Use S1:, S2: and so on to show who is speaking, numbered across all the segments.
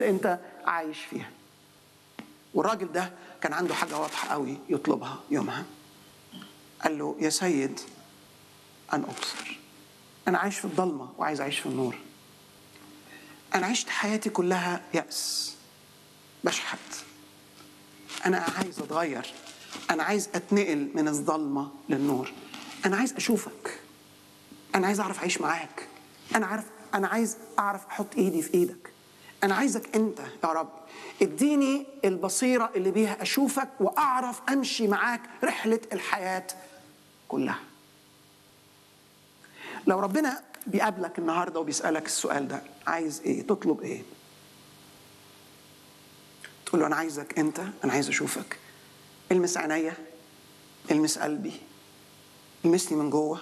S1: انت عايش فيها والراجل ده كان عنده حاجه واضحه قوي يطلبها يومها قال له يا سيد ان ابصر انا عايش في الضلمه وعايز اعيش في النور انا عشت حياتي كلها ياس بشحت انا عايز اتغير انا عايز اتنقل من الظلمه للنور انا عايز اشوفك انا عايز اعرف اعيش معاك انا عارف انا عايز اعرف احط ايدي في ايدك انا عايزك انت يا رب اديني البصيره اللي بيها اشوفك واعرف امشي معاك رحله الحياه كلها لو ربنا بيقابلك النهارده وبيسالك السؤال ده عايز ايه تطلب ايه تقول له انا عايزك انت انا عايز اشوفك المس عينيا المس قلبي المسني من جوه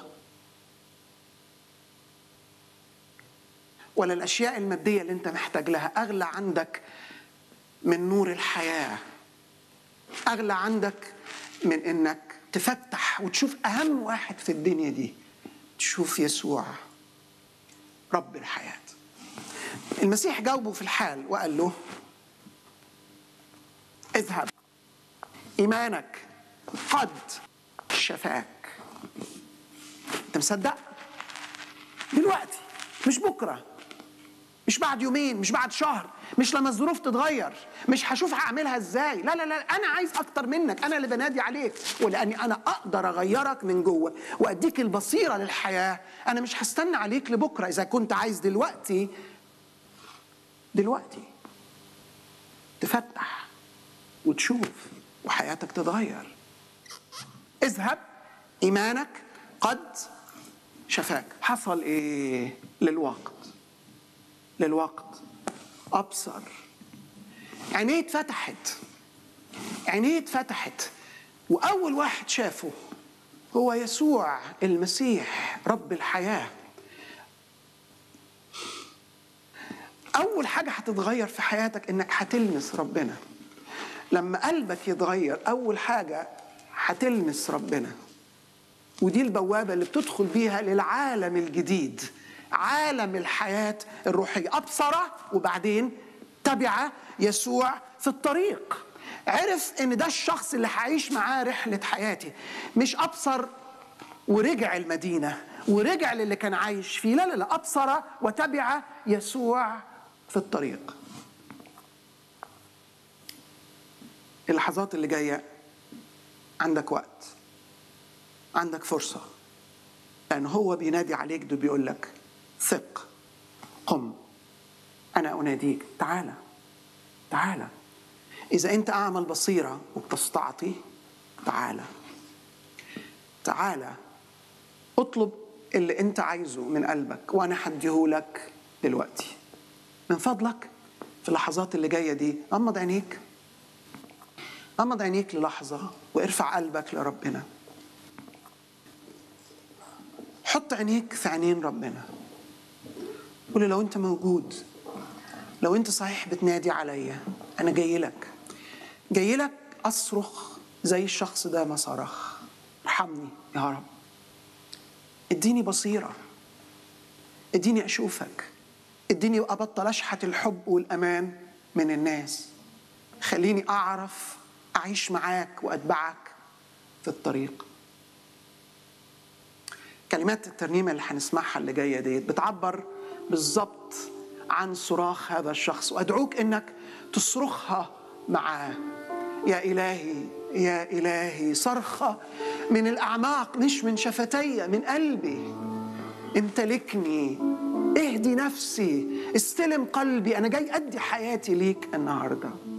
S1: ولا الاشياء الماديه اللي انت محتاج لها اغلى عندك من نور الحياه اغلى عندك من انك تفتح وتشوف اهم واحد في الدنيا دي تشوف يسوع رب الحياه المسيح جاوبه في الحال وقال له اذهب ايمانك قد شفاك انت مصدق دلوقتي مش بكره مش بعد يومين مش بعد شهر مش لما الظروف تتغير مش هشوف هعملها ازاي لا لا لا انا عايز اكتر منك انا اللي بنادي عليك ولاني انا اقدر اغيرك من جوه واديك البصيره للحياه انا مش هستنى عليك لبكره اذا كنت عايز دلوقتي دلوقتي تفتح وتشوف وحياتك تتغير اذهب ايمانك قد شفاك حصل ايه للوقت للوقت ابصر عينيه اتفتحت عينيه اتفتحت واول واحد شافه هو يسوع المسيح رب الحياه اول حاجه هتتغير في حياتك انك هتلمس ربنا لما قلبك يتغير اول حاجه هتلمس ربنا ودي البوابه اللي بتدخل بيها للعالم الجديد عالم الحياه الروحيه ابصر وبعدين تبع يسوع في الطريق عرف ان ده الشخص اللي هعيش معاه رحله حياتي مش ابصر ورجع المدينه ورجع للي كان عايش فيه لا لا لا ابصر وتبع يسوع في الطريق اللحظات اللي جايه عندك وقت عندك فرصه لان هو بينادي عليك ده بيقول لك ثق قم انا اناديك تعالى تعالى اذا انت اعمى البصيره وبتستعطي تعالى تعالى اطلب اللي انت عايزه من قلبك وانا هديهولك دلوقتي من فضلك في اللحظات اللي جايه دي غمض عينيك غمض عينيك للحظه وارفع قلبك لربنا حط عينيك في عينين ربنا قول لو انت موجود لو انت صحيح بتنادي عليا انا جاي لك جاي لك اصرخ زي الشخص ده ما صرخ ارحمني يا رب اديني بصيره اديني اشوفك اديني ابطل اشحت الحب والامان من الناس خليني اعرف اعيش معاك واتبعك في الطريق كلمات الترنيمه اللي هنسمعها اللي جايه ديت بتعبر بالظبط عن صراخ هذا الشخص وادعوك انك تصرخها معاه يا الهي يا الهي صرخه من الاعماق مش من شفتي من قلبي امتلكني اهدي نفسي استلم قلبي انا جاي ادي حياتي ليك النهارده